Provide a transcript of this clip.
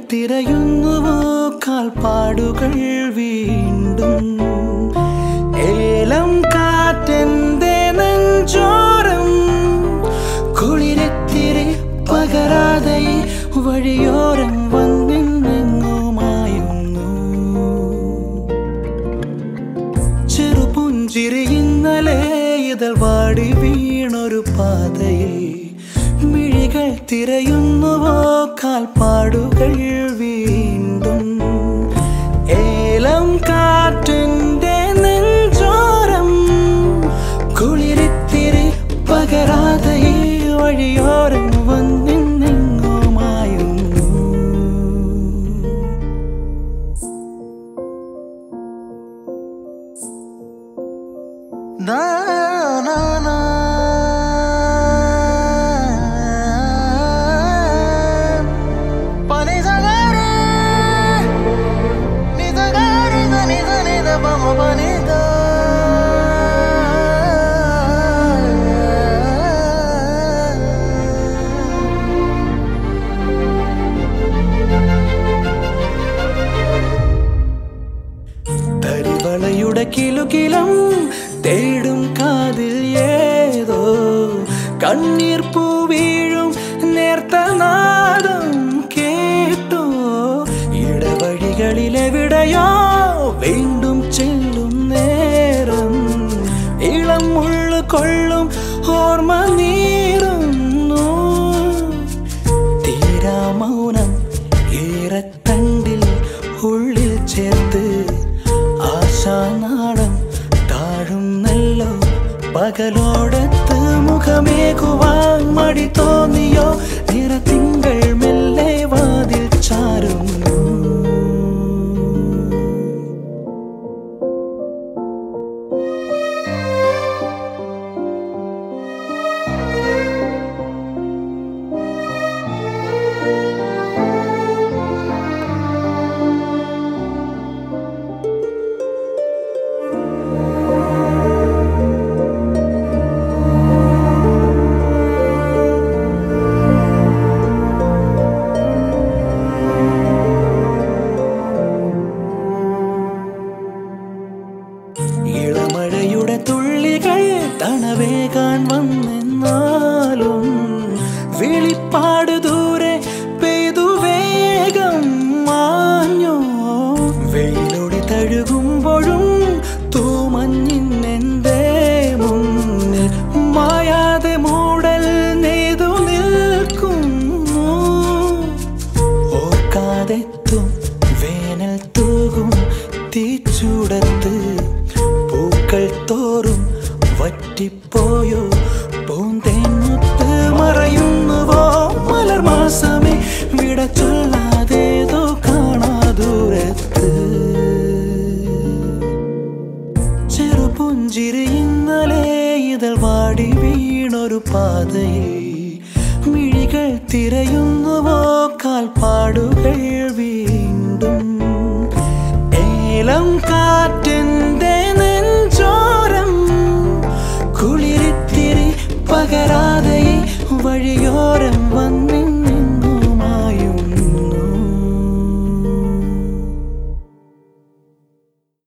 തിരയുന്നുവോ കാൽപ്പാടുകൾ വീണ്ടും ഏലം കാറ്റെന്റെ നെഞ്ചോരം കുളിരത്തിരി പകരാതെ ഈ വഴിയോരം വന്നിന്നെങ്ങുമായുന്നു ചെറുപുഞ്ചിരി ഇന്നലെ ഇതൾ വാടി വീണൊരു പാതയിൽ മിഴികൾ തിരയുന്നുവോ കാൽപ്പാടുകൾ വീണ്ടും ഏലം കാറ്റിന്റെ നെഞ്ചോരം കുളിരിത്തിരി പകരാതെ ഈ വഴിയോരം വന്നിന്നെങ്ങുമായുന്നു Na na na Pani sagare Ni sagare sa ni sa ni da pa ma pa ni da തരിവളയുടെ കിലുകിലം തേടും കാതിൽ ഏതോ കണ്ണീർ പൂ വീഴും നേർത്ത നാദം കേട്ടോ ഇടവഴികളിലെവിടെയോ വീണ്ടും ചെല്ലും നേരം ഇളം മുള്ളു കൊള്ളും ഓർമ്മ നീറുന്നു തീരാ മൗനം ഈറത്തണ്ടിൽ ഉള്ളിൽ ചേർത്ത് ആശാനാളം താഴുന്നല്ലോ പകലോടത്ത് മുഖമേകുവാൻ മടി തോന്നിയോ നിറത്തിങ്കൾ മെല്ലെ വാതിൽ ചാരുന്നു ഇളമഴയുടെ തുള്ളികൾ തണവേകാൻ വന്നെന്നാലും വിളിപ്പാട് ദൂരെ പെയ്തു വേഗം മാഞ്ഞോ വെയിലൊടി തഴുകുമ്പോഴും തൂമഞ്ഞിന്നെന്തേ മുന്നിൽ മായാതെ മൂടൽ നെയ്തു നിൽക്കുന്നു ഓർക്കാതെത്തും വേനൽ തൂകും തീച്ചൂടത്ത് പൂക്കൾ തോറും വറ്റിപ്പോയോ പൂന്തേൻമുത്ത് മറയുന്നുവോ മലർമാസമേ വിട ചൊല്ലാതേതോ കാണാദൂരത്ത് ചെറുപുഞ്ചിരി ഇന്നലെ ഇതൾ വാടി വീണൊരു പാതയിൽ മിഴികൾ തിരയുന്നുവോ കാൽപ്പാടുകൾ വീണ്ടും ഏലം കാറ്റിന്റെ നെഞ്ചോരം കുളിരിത്തിരി പകരാതെ ഈ വഴിയോരം വന്നിൻ